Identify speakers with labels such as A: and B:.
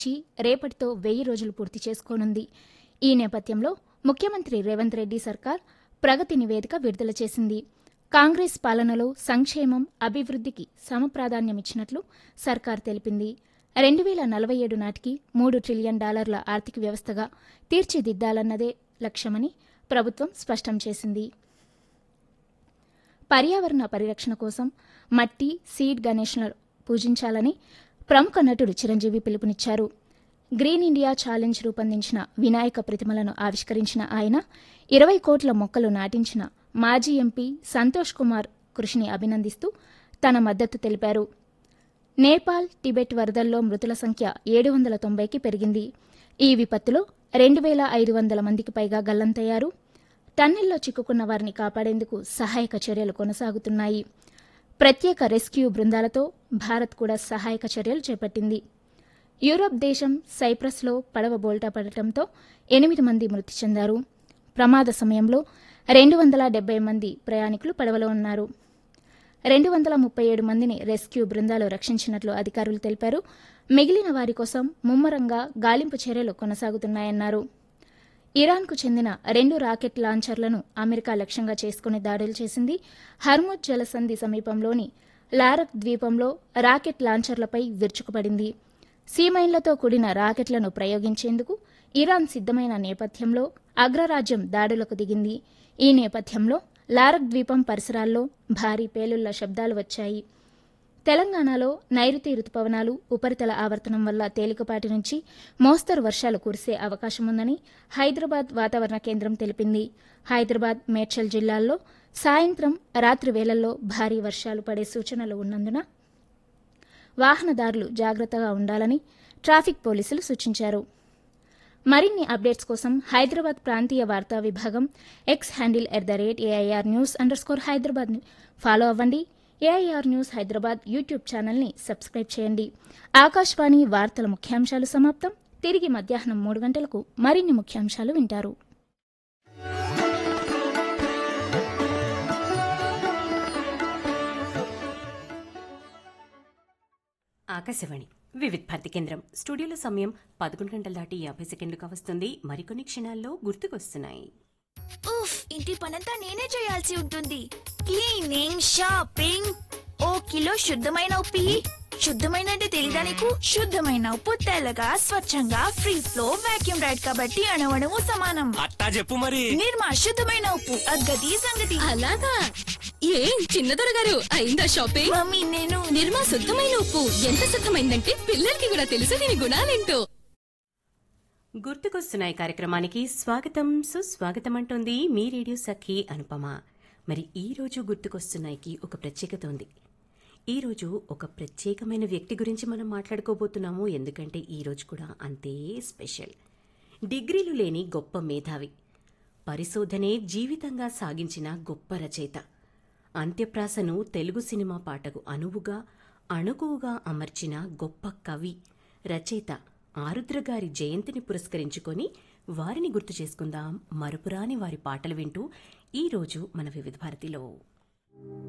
A: చి రేపటితో వెయ్యి రోజులు పూర్తి చేసుకోనుంది ఈ నేపథ్యంలో ముఖ్యమంత్రి రేవంత్ రెడ్డి సర్కార్ ప్రగతి నివేదిక విడుదల చేసింది కాంగ్రెస్ పాలనలో సంక్షేమం అభివృద్ధికి సమప్రాధాన్యమిచ్చినట్లు సర్కార్ తెలిపింది రెండు వేల నలభై ఏడు నాటికి మూడు ట్రిలియన్ డాలర్ల ఆర్థిక వ్యవస్థగా తీర్చిదిద్దాలన్నదే లక్ష్యమని ప్రభుత్వం స్పష్టం చేసింది పర్యావరణ పరిరక్షణ కోసం మట్టి సీడ్ గణేష్ను పూజించాలని ప్రముఖ నటుడు చిరంజీవి పిలుపునిచ్చారు గ్రీన్ ఇండియా ఛాలెంజ్ రూపొందించిన వినాయక ప్రతిమలను ఆవిష్కరించిన ఆయన ఇరవై కోట్ల మొక్కలు నాటించిన మాజీ ఎంపీ సంతోష్ కుమార్ కృషిని అభినందిస్తూ తన మద్దతు తెలిపారు నేపాల్ టిబెట్ వరదల్లో మృతుల సంఖ్య ఏడు వందల తొంభైకి పెరిగింది ఈ విపత్తులో రెండు వేల ఐదు వందల మందికి పైగా గల్లంతయ్యారు టన్నెల్లో చిక్కుకున్న వారిని కాపాడేందుకు సహాయక చర్యలు కొనసాగుతున్నాయి ప్రత్యేక రెస్క్యూ బృందాలతో భారత్ కూడా సహాయక చర్యలు చేపట్టింది యూరప్ దేశం సైప్రస్లో పడవ బోల్టా పడటంతో ఎనిమిది మంది మృతి చెందారు ప్రమాద సమయంలో రెండు వందల డెబ్బై మంది ప్రయాణికులు పడవలో ఉన్నారు రెండు వందల ముప్పై ఏడు మందిని రెస్క్యూ బృందాలు రక్షించినట్లు అధికారులు తెలిపారు మిగిలిన వారి కోసం ముమ్మరంగా గాలింపు చర్యలు కొనసాగుతున్నాయన్నారు ఇరాన్కు చెందిన రెండు రాకెట్ లాంచర్లను అమెరికా లక్ష్యంగా చేసుకుని దాడులు చేసింది హర్ముద్ జలసంధి సమీపంలోని లారక్ ద్వీపంలో రాకెట్ లాంచర్లపై విరుచుకుపడింది సీమైన్లతో కూడిన రాకెట్లను ప్రయోగించేందుకు ఇరాన్ సిద్దమైన నేపథ్యంలో అగ్రరాజ్యం దాడులకు దిగింది ఈ నేపథ్యంలో లారక్ ద్వీపం పరిసరాల్లో భారీ పేలుళ్ల శబ్దాలు వచ్చాయి తెలంగాణలో నైరుతి రుతుపవనాలు ఉపరితల ఆవర్తనం వల్ల తేలికపాటి నుంచి మోస్తరు వర్షాలు కురిసే అవకాశముందని హైదరాబాద్ వాతావరణ కేంద్రం తెలిపింది హైదరాబాద్ మేడ్చల్ జిల్లాల్లో సాయంత్రం రాత్రి వేళల్లో భారీ వర్షాలు పడే సూచనలు ఉన్నందున వాహనదారులు జాగ్రత్తగా ఉండాలని ట్రాఫిక్ పోలీసులు సూచించారు మరిన్ని అప్డేట్స్ కోసం హైదరాబాద్ ప్రాంతీయ వార్తా విభాగం X handle at the rate A I R news underscore Hyderabad follow అవ్వండి ఏఐఆర్ న్యూస్ హైదరాబాద్ యూట్యూబ్ ఛానల్ని సబ్స్క్రైబ్ చేయండి ఆకాశవాణి వార్తల ముఖ్యాంశాలు సమాప్తం తిరిగి మధ్యాహ్నం మూడు గంటలకు మరిన్ని ముఖ్యాంశాలు వింటారు
B: ఆకాశవాణి వివిధ్ భారతి కేంద్రం స్టూడియోలో సమయం పదకొండు గంటల దాటి యాభై సెకండ్లుగా వస్తుంది మరికొన్ని క్షణాల్లో గుర్తుకొస్తున్నాయి
C: ఉఫ్ ఇంటి పనంతా నేనే చేయాల్సి ఉంటుంది క్లీనింగ్ షాపింగ్ ఓ కిలో శుద్ధమైన ఉప్పి శుద్ధమైన అంటే తెలీదా నీకు శుద్ధమైన ఉప్పు తెల్లగా స్వచ్ఛంగా ఫ్రీ ఫ్లో వాక్యూమ్ రైడ్ కాబట్టి అణవణము సమానం
D: అట్టా చెప్పు మరి
C: నిర్మా శుద్ధమైన ఉప్పు అగ్గది సంగతి
E: అలాగా ఏం చిన్నదొర గారు అయిందా షాపింగ్
C: మమ్మీ నేను
E: నిర్మా శుద్ధమైన ఉప్పు ఎంత శుద్ధమైందంటే పిల్లలకి కూడా తెలుసు దీని గుణాలేంటో
B: గుర్తుకొస్తున్నాయి కార్యక్రమానికి స్వాగతం సుస్వాగతం అంటోంది మీ రేడియో సఖి అనుపమ మరి ఈ రోజు గుర్తుకొస్తున్నాయికి ఒక ప్రత్యేకత ఉంది ఈ రోజు ఒక ప్రత్యేకమైన వ్యక్తి గురించి మనం మాట్లాడుకోబోతున్నాము ఎందుకంటే ఈ రోజు కూడా అంతే స్పెషల్ డిగ్రీలు లేని గొప్ప మేధావి పరిశోధనే జీవితంగా సాగించిన గొప్ప రచయిత అంత్యప్రాసను తెలుగు సినిమా పాటకు అనువుగా అణుకువుగా అమర్చిన గొప్ప కవి రచయిత ఆరుద్ర గారి జయంతిని పురస్కరించుకొని వారిని గుర్తు చేసుకుందాం మరుపురాని వారి పాటలు వింటూ ఈరోజు మన వివిధ భారతిలో